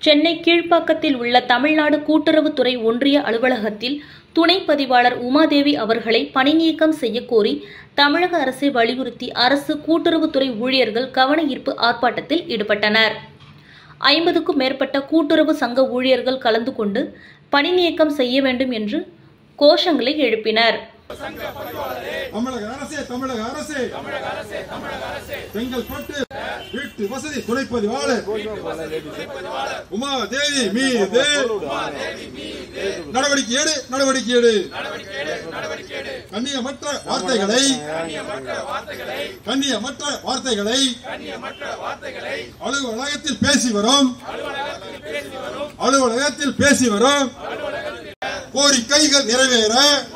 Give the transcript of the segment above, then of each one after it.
சென்னை கீழ்ப்பாக்கத்தில் உள்ள தமிழ்நாடு கூட்டுறவுத்துறை ஒன்றிய அலுவலகத்தில் துணை பதிவாளர் உமாதேவி அவர்களை பணிநீக்கம் செய்யக்கோரி தமிழக அரசை வலியுறுத்தி அரசு கூட்டுறவுத்துறை ஊழியர்கள் கவன ஈர்ப்பு ஆர்ப்பாட்டத்தில் ஈடுபட்டனர் ஐம்பதுக்கும் மேற்பட்ட கூட்டுறவு சங்க ஊழியர்கள் கலந்து கொண்டு பணிநீக்கம் செய்ய வேண்டும் என்று கோஷங்களை எழுப்பினர் தமிழக அரசே தமிழக அரசே செங்கல்பட்டு வீட்டு வசதி துணைப்பதிவாளர் உமா தேவி மீது நடவடிக்கை எடு நடவடிக்கை எடு கண்ணியமற்ற வார்த்தைகளை கண்ணியமற்ற வார்த்தைகளை அலுவலகத்தில் பேசி வரும் அலுவலகத்தில் பேசி வரும் கோரிக்கைகள் நிறைவேற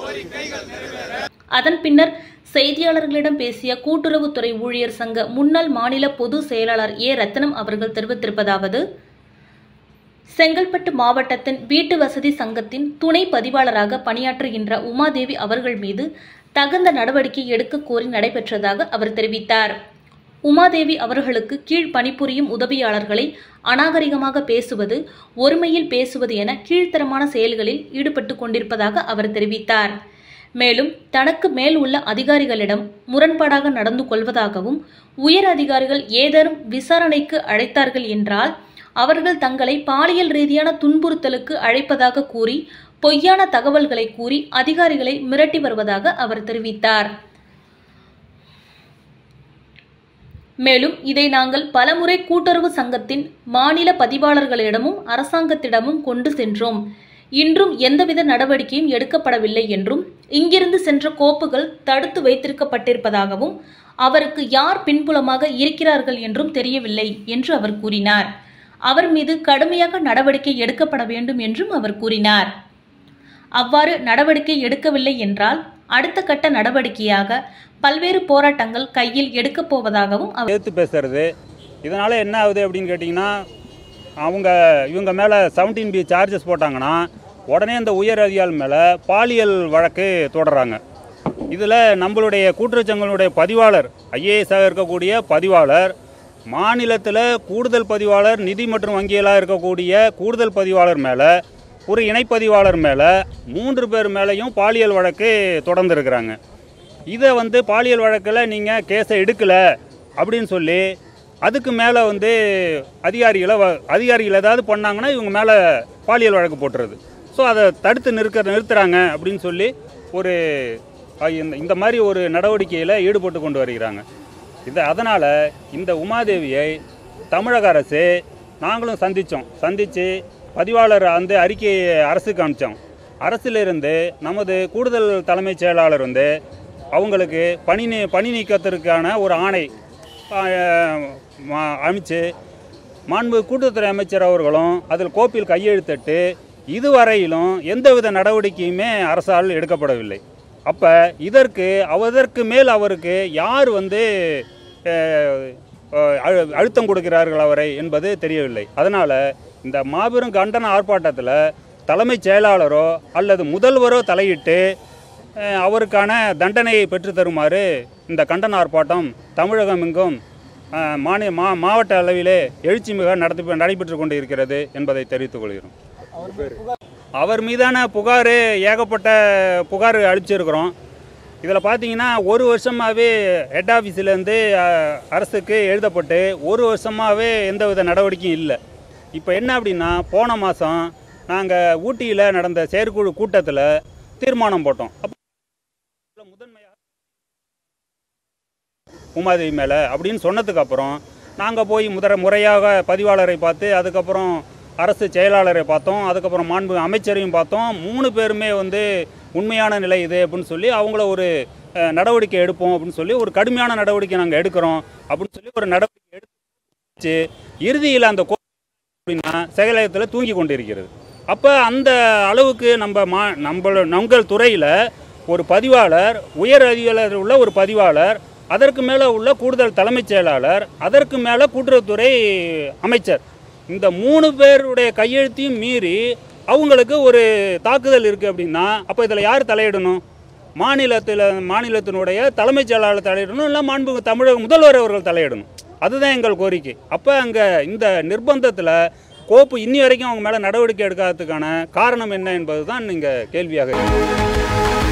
அதன் பின்னர் செய்தியாளர்களிடம் பேசிய கூட்டுறவுத்துறை ஊழியர் சங்க முன்னாள் மாநில பொது செயலாளர் ஏ ரத்னம் அவர்கள் தெரிவித்திருப்பதாவது செங்கல்பட்டு மாவட்டத்தின் வீட்டு வசதி சங்கத்தின் துணை பதிவாளராக பணியாற்றுகின்ற உமாதேவி அவர்கள் மீது தகுந்த நடவடிக்கை எடுக்க கோரி நடைபெற்றதாக அவர் தெரிவித்தார் உமாதேவி அவர்களுக்கு கீழ் பணிபுரியும் உதவியாளர்களை அநாகரிகமாக பேசுவது ஒருமையில் பேசுவது என கீழ்த்தரமான செயல்களில் ஈடுபட்டு கொண்டிருப்பதாக அவர் தெரிவித்தார் மேலும் தனக்கு மேல் உள்ள அதிகாரிகளிடம் முரண்பாடாக நடந்து கொள்வதாகவும் உயர் அதிகாரிகள் ஏதேனும் விசாரணைக்கு அழைத்தார்கள் என்றால் அவர்கள் தங்களை பாலியல் ரீதியான துன்புறுத்தலுக்கு அழைப்பதாக கூறி பொய்யான தகவல்களை கூறி அதிகாரிகளை மிரட்டி வருவதாக அவர் தெரிவித்தார் மேலும் இதை நாங்கள் பலமுறை கூட்டுறவு சங்கத்தின் மாநில பதிவாளர்களிடமும் அரசாங்கத்திடமும் கொண்டு சென்றோம் இன்றும் எந்தவித நடவடிக்கையும் எடுக்கப்படவில்லை என்றும் இங்கிருந்து சென்ற கோப்புகள் தடுத்து வைத்திருக்கப்பட்டிருப்பதாகவும் அவருக்கு யார் பின்புலமாக இருக்கிறார்கள் என்றும் தெரியவில்லை என்று அவர் கூறினார் அவர் மீது கடுமையாக நடவடிக்கை எடுக்கப்பட வேண்டும் என்றும் அவர் கூறினார் அவ்வாறு நடவடிக்கை எடுக்கவில்லை என்றால் அடுத்த கட்ட நடவடிக்கையாக பல்வேறு போராட்டங்கள் கையில் எடுக்கப் போவதாகவும் அவர் எதிர்த்து பேசுறது இதனால் என்ன ஆகுது அப்படின்னு கேட்டிங்கன்னா அவங்க இவங்க மேலே செவன்டீன் பி சார்ஜஸ் போட்டாங்கன்னா உடனே இந்த உயர் அதிகாரி மேலே பாலியல் வழக்கு தொடர்றாங்க இதில் நம்மளுடைய கூட்டுறவுச்சங்களுடைய பதிவாளர் ஐஏஎஸ்ஸாக இருக்கக்கூடிய பதிவாளர் மாநிலத்தில் கூடுதல் பதிவாளர் நிதி மற்றும் வங்கியலாக இருக்கக்கூடிய கூடுதல் பதிவாளர் மேலே ஒரு இணைப்பதிவாளர் மேலே மூன்று பேர் மேலேயும் பாலியல் வழக்கு தொடர்ந்துருக்கிறாங்க இதை வந்து பாலியல் வழக்கில் நீங்கள் கேஸை எடுக்கலை அப்படின்னு சொல்லி அதுக்கு மேலே வந்து அதிகாரிகளை வ- அதிகாரிகள் ஏதாவது பண்ணாங்கன்னா இவங்க மேலே பாலியல் வழக்கு போட்டுறது ஸோ அதை தடுத்து நிறுக்க நிறுத்துறாங்க அப்படின்னு சொல்லி ஒரு அஹ், இந்த இந்த மாதிரி ஒரு நடவடிக்கையில் ஈடுபட்டு கொண்டு வருகிறாங்க இது அதனால் இந்த உமாதேவியை தமிழக அரசு நாங்களும் சந்தித்தோம் சந்தித்து பதிவாளர் அந்த அறிக்கையை அரசுக்கு அனுப்பிச்சோம் அரசிலிருந்து நமது கூடுதல் தலைமைச் செயலாளர் வந்து அவங்களுக்கு பணி நீ பணி நீக்கத்திற்கான ஒரு ஆணை அமைச்சு மாண்பு கூட்டுத்துறை அமைச்சர் அவர்களும் அதில் கோப்பில் கையெழுத்திட்டு இதுவரையிலும் எந்தவித நடவடிக்கையுமே அரசால் எடுக்கப்படவில்லை அப்போ இதற்கு அவதற்கு மேல் அவருக்கு யார் வந்து அஹ், அஹ், அழு- அழுத்தம் கொடுக்கிறார்கள் அவரை என்பது தெரியவில்லை அதனால் இந்த மாபெரும் கண்டன ஆர்ப்பாட்டத்தில் தலைமைச் செயலாளரோ அல்லது முதல்வரோ தலையிட்டு அஹ், அவருக்கான தண்டனையை பெற்றுத் தருமாறு இந்த கண்டன ஆர்ப்பாட்டம் தமிழகம் எங்கும் அஹ், மாநில மா மாவட்ட அளவிலே எழுச்சி மிக நடத்தி நடைபெற்று கொண்டு இருக்கிறது என்பதை தெரிவித்துக் கொள்கிறோம் அவர் மீதான புகார் ஏகப்பட்ட புகார் அளிச்சிருக்கிறோம் இதில் பார்த்தீங்கன்னா ஒரு வருஷமாகவே ஹெட் ஆஃபீஸிலேருந்து அரசுக்கு எழுதப்பட்டு ஒரு வருஷமாகவே எந்தவித நடவடிக்கையும் இல்லை இப்போ என்ன அப்படின்னா போன மாதம் நாங்கள் ஊட்டியில் நடந்த செயற்குழு கூட்டத்தில் தீர்மானம் போட்டோம் அப்போ முதன்மையாக உமாதேவி மேலே அப்படின்னு சொன்னதுக்கு அப்புறம் நாங்கள் போய் முதற முறையாக பதிவாளரை பார்த்து அதுக்கப்புறம் அரசு செயலாளரை பார்த்தோம் அதுக்கப்புறம் மாண்பு அமைச்சரையும் பார்த்தோம் மூணு பேருமே வந்து உண்மையான நிலை இது அப்படின்னு சொல்லி அவங்கள ஒரு அஹ், நடவடிக்கை எடுப்போம் அப்படின்னு சொல்லி ஒரு கடுமையான நடவடிக்கை நாங்கள் எடுக்கிறோம் அப்படின்னு சொல்லி ஒரு நடவடிக்கை எடுத்து இறுதியில் அந்த கோ அப்படின்னா செயலகத்தில் தூங்கி கொண்டிருக்கிறது அப்போ அந்த அளவுக்கு நம்ம மா நம்ம நங்கள் துறையில் ஒரு பதிவாளர் உயர் அதிகாரியில் உள்ள ஒரு பதிவாளர் அதற்கு மேலே உள்ள கூடுதல் தலைமைச் செயலாளர் அதற்கு மேலே கூட்டுறவுத்துறை அமைச்சர் இந்த மூணு பேருடைய கையெழுத்தையும் மீறி அவங்களுக்கு ஒரு தாக்குதல் இருக்குது அப்படின்னா அப்போ இதில் யார் தலையிடணும் மாநிலத்தில் மாநிலத்தினுடைய தலைமைச் செயலாளர் தலையிடணும் இல்லை மாண்பு தமிழக முதல்வர் அவர்கள் தலையிடணும் அதுதான் எங்கள் கோரிக்கை அப்போ அங்கே இந்த நிர்பந்தத்தில் கோப்பு இன்னி வரைக்கும் அவங்க மேலே நடவடிக்கை எடுக்காததுக்கான காரணம் என்ன என்பது தான் இங்கே கேள்வியாக இருக்கு